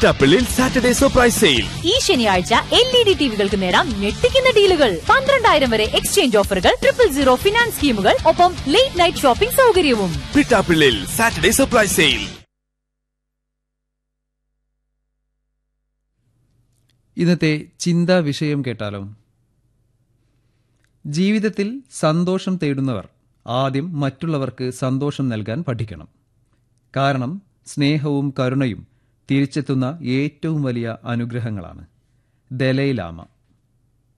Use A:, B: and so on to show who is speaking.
A: പിറ്റാപ്പിള്ളിൽ Saturday surprise sale
B: ഈ ശനിയാഴ്ച L E D ടിവികൾക്ക് നേടാം ഞെട്ടിക്കുന്ന ഡീലുകൾ പന്ത്രണ്ടായിരം വരെ എക്സ്ചേഞ്ച് ഓഫറുകൾ ട്രിപ്പിൾ സീറോ ഫിനാൻസ് സ്കീമുകൾ ഒപ്പം ലേറ്റ് നൈറ്റ് ഷോപ്പിംഗ് സൗകര്യവും
A: പിറ്റാപ്പിള്ളിൽ സാറ്റർഡേ സർപ്രൈസ് സെയിൽ
C: ഇന്നത്തെ ചിന്താ വിഷയം കേട്ടാലോ ജീവിതത്തിൽ സന്തോഷം തേടുന്നവർ ആദ്യം മറ്റുള്ളവർക്ക് സന്തോഷം നൽകാൻ പഠിക്കണം കാരണം സ്നേഹവും കരുണയും തിരിച്ചെത്തുന്ന ഏറ്റവും വലിയ അനുഗ്രഹങ്ങളാണ് ദലൈലാമ